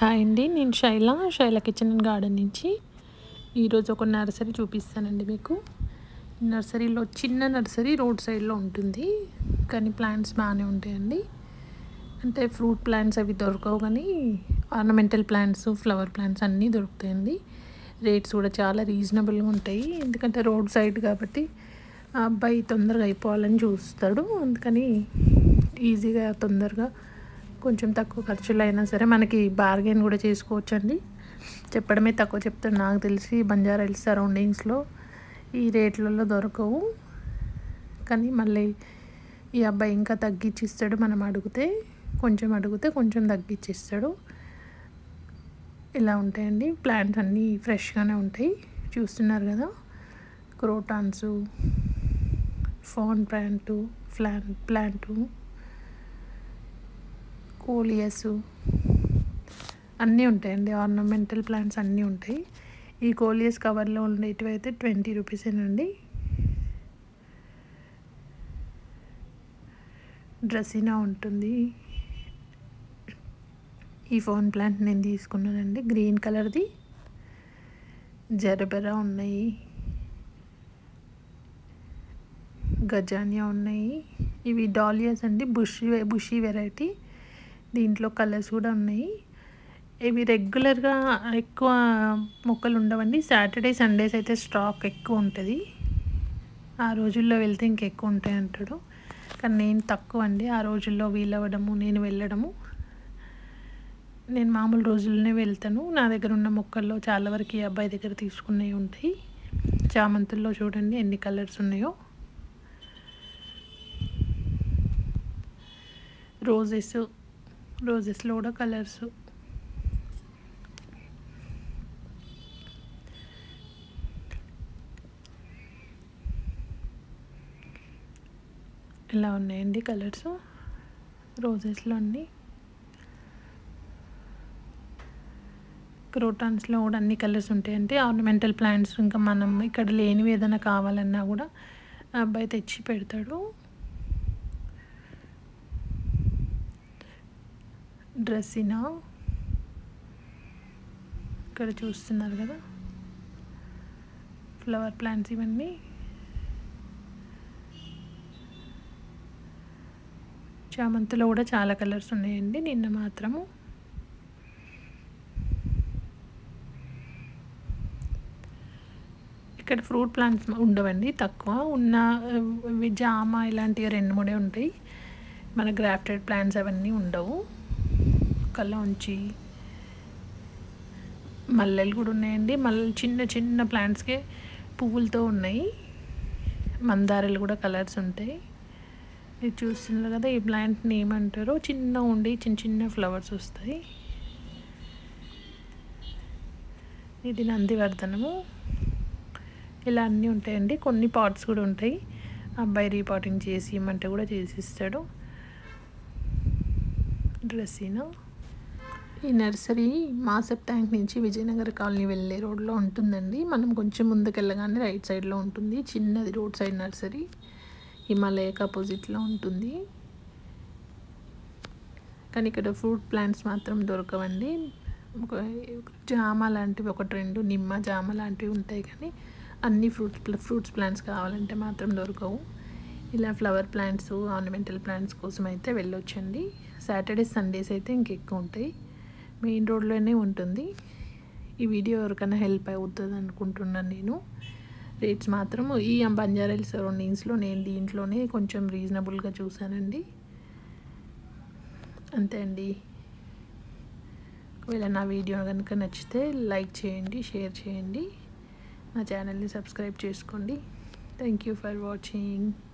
hi అండి నేను Shaila Shaila kitchen and garden నుంచి ఈరోజు ఒక నర్సరీ చూపిస్తానండి మీకు నర్సరీలో చిన్న నర్సరీ రోడ్ సైడ్లో ఉంటుంది కానీ ప్లాంట్స్ బాగానే ఉంటాయండి అంటే ఫ్రూట్ ప్లాంట్స్ అవి దొరకవు కానీ ఆర్నమెంటల్ ప్లాంట్స్ ఫ్లవర్ ప్లాంట్స్ అన్నీ దొరుకుతాయండి రేట్స్ కూడా చాలా రీజనబుల్గా ఉంటాయి ఎందుకంటే రోడ్ సైడ్ కాబట్టి ఆ అబ్బాయి తొందరగా అయిపోవాలని చూస్తాడు అందుకని ఈజీగా తొందరగా కొంచెం తక్కువ ఖర్చులో అయినా సరే మనకి బార్గెన్ కూడా చేసుకోవచ్చండి చెప్పడమే తక్కువ చెప్తాను నాకు తెలిసి బంజారా హిల్స్ సరౌండింగ్స్లో ఈ రేట్లలో దొరకవు కానీ మళ్ళీ ఈ అబ్బాయి ఇంకా తగ్గించిస్తాడు మనం అడిగితే కొంచెం అడిగితే కొంచెం తగ్గించిస్తాడు ఇలా ఉంటాయండి ప్లాంట్స్ అన్నీ ఫ్రెష్గానే ఉంటాయి చూస్తున్నారు కదా crotons fern plant fern plant coleus అన్నీ ఉంటాయండి ఆర్నమెంటల్ ప్లాంట్స్ అన్నీ ఉంటాయి ఈ కోలియస్ కవర్లో ఉండేటివి అయితే ట్వంటీ రూపీసేనండి డ్రెస్సినా ఉంటుంది ఈ ఫోన్ ప్లాంట్ నేను తీసుకున్నానండి గ్రీన్ కలర్ది జరబెరా ఉన్నాయి గజానియా ఉన్నాయి ఇవి డాలియాస్ అండి బుషి బుషి వెరైటీ దీంట్లో కలర్స్ కూడా ఉన్నాయి ఇవి రెగ్యులర్గా ఎక్కువ మొక్కలు ఉండవండి సాటర్డే సండేస్ అయితే స్టాక్ ఎక్కువ ఉంటుంది ఆ రోజుల్లో వెళ్తే ఇంకెక్కువ ఉంటాయి అంటాడు కానీ నేను తక్కువ అండి ఆ రోజుల్లో వీలవ్వడము నేను వెళ్ళడము నేను మామూలు రోజుల్లోనే వెళ్తాను నా దగ్గర ఉన్న మొక్కల్లో చాలా వరకు ఈ అబ్బాయి దగ్గర తీసుకున్నవి ఉంటాయి చామంతుల్లో చూడండి ఎన్ని కలర్స్ ఉన్నాయో రోజెస్ రోజెస్లో కూడా కలర్స్ ఇలా ఉన్నాయండి కలర్స్ రోజెస్లో అన్నీ క్రోటాన్స్లో కూడా అన్ని కలర్స్ ఉంటాయండి ఆర్నమెంటల్ ప్లాంట్స్ ఇంకా మనం ఇక్కడ లేనివి ఏదైనా కావాలన్నా కూడా అబ్బాయి తెచ్చి పెడతాడు డ్రెస్సినా ఇక్కడ చూస్తున్నారు కదా ఫ్లవర్ ప్లాంట్స్ ఇవన్నీ చామంతిలో కూడా చాలా కలర్స్ ఉన్నాయండి నిన్న మాత్రము ఇక్కడ ఫ్రూట్ ప్లాంట్స్ ఉండవండి తక్కువ ఉన్న ఇవి జామ ఇలాంటివి రెండు మూడే ఉంటాయి మన గ్రాఫ్టెడ్ ప్లాంట్స్ అవన్నీ ఉండవు కల్లోంచి మల్లెలు కూడా ఉన్నాయండి మళ్ళీ చిన్న చిన్న ప్లాంట్స్కే పువ్వులతో ఉన్నాయి మందారాలు కూడా కలర్స్ ఉంటాయి ఇది చూస్తున్నారు కదా ఈ ప్లాంట్ని ఏమంటారో చిన్న ఉండి చిన్న చిన్న ఫ్లవర్స్ వస్తాయి ఇది నందివర్ధనము ఇలా అన్నీ ఉంటాయండి కొన్ని పాట్స్ కూడా ఉంటాయి అబ్బాయి రీపాటింగ్ చేసి ఇమ్మంటే కూడా చేసి ఇస్తాడు డ్రెస్సీనా ఈ నర్సరీ మాసప్ ట్యాంక్ నుంచి విజయనగర్ కాలనీ వెళ్ళే రోడ్లో ఉంటుందండి మనం కొంచెం ముందుకు వెళ్ళగానే రైట్ సైడ్లో ఉంటుంది చిన్నది రోడ్ సైడ్ నర్సరీ హిమాలయకు అపోజిట్లో ఉంటుంది కానీ ఇక్కడ ఫ్రూట్ ప్లాంట్స్ మాత్రం దొరకవండి ఒక జామ లాంటివి ఒకటి రెండు నిమ్మ జామ లాంటివి ఉంటాయి కానీ అన్ని ఫ్రూట్స్ ఫ్రూట్స్ ప్లాంట్స్ కావాలంటే మాత్రం దొరకవు ఇలా ఫ్లవర్ ప్లాంట్స్ ఆర్నమెంటల్ ప్లాంట్స్ కోసం అయితే వెళ్ళొచ్చండి సాటర్డే సండేస్ అయితే ఇంకెక్కువ ఉంటాయి మెయిన్ రోడ్లోనే ఉంటుంది ఈ వీడియో ఎవరికైనా హెల్ప్ అవుతుంది అనుకుంటున్నాను నేను రేట్స్ మాత్రం ఈ బంజారాయిల్ సరౌండింగ్స్లో నేను దీంట్లోనే కొంచెం రీజనబుల్గా చూసానండి అంతే అండి ఒకవేళ నా వీడియో కనుక నచ్చితే లైక్ చేయండి షేర్ చేయండి నా ఛానల్ని సబ్స్క్రైబ్ చేసుకోండి థ్యాంక్ యూ ఫర్ వాచింగ్